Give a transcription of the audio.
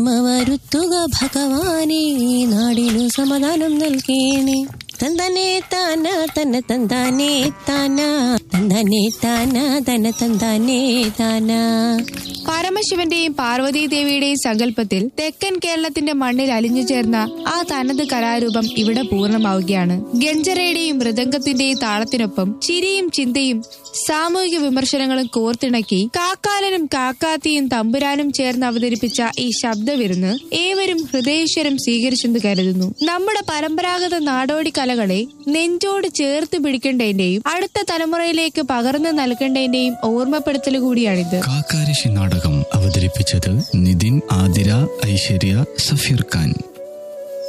വരുത്തുക ഭഗവാനെ നാടിനു സമാധാനം നൽകേണേ തന്തനെ താന തന്ന തന്താനേ താന തന്തനെ താന തന തന്താനേ താന പരമശിവന്റെയും പാർവതീ ദേവിയുടെയും സങ്കല്പത്തിൽ തെക്കൻ കേരളത്തിന്റെ മണ്ണിൽ അലിഞ്ഞു ചേർന്ന ആ തനത് കലാരൂപം ഇവിടെ പൂർണ്ണമാവുകയാണ് ഗഞ്ചറയുടെയും മൃദംഗത്തിന്റെയും താളത്തിനൊപ്പം ചിരിയും ചിന്തയും സാമൂഹിക വിമർശനങ്ങളും കോർത്തിണക്കി കാക്കാലനും കാക്കാത്തിയും തമ്പുരാനും ചേർന്ന് അവതരിപ്പിച്ച ഈ ശബ്ദവിരുന്ന് ഏവരും ഹൃദയേശ്വരം സ്വീകരിച്ചെന്ന് കരുതുന്നു നമ്മുടെ പരമ്പരാഗത നാടോടി കലകളെ നെഞ്ചോട് ചേർത്ത് പിടിക്കേണ്ടതിന്റെയും അടുത്ത തലമുറയിലേക്ക് പകർന്നു നൽകേണ്ടതിന്റെയും ഓർമ്മപ്പെടുത്തൽ കൂടിയാണിത് കാക്കാരശി നാടകം അവതരിപ്പിച്ചത് നിതിൻ ആതിര ഐശ്വര്യ സഫീർ ഖാൻ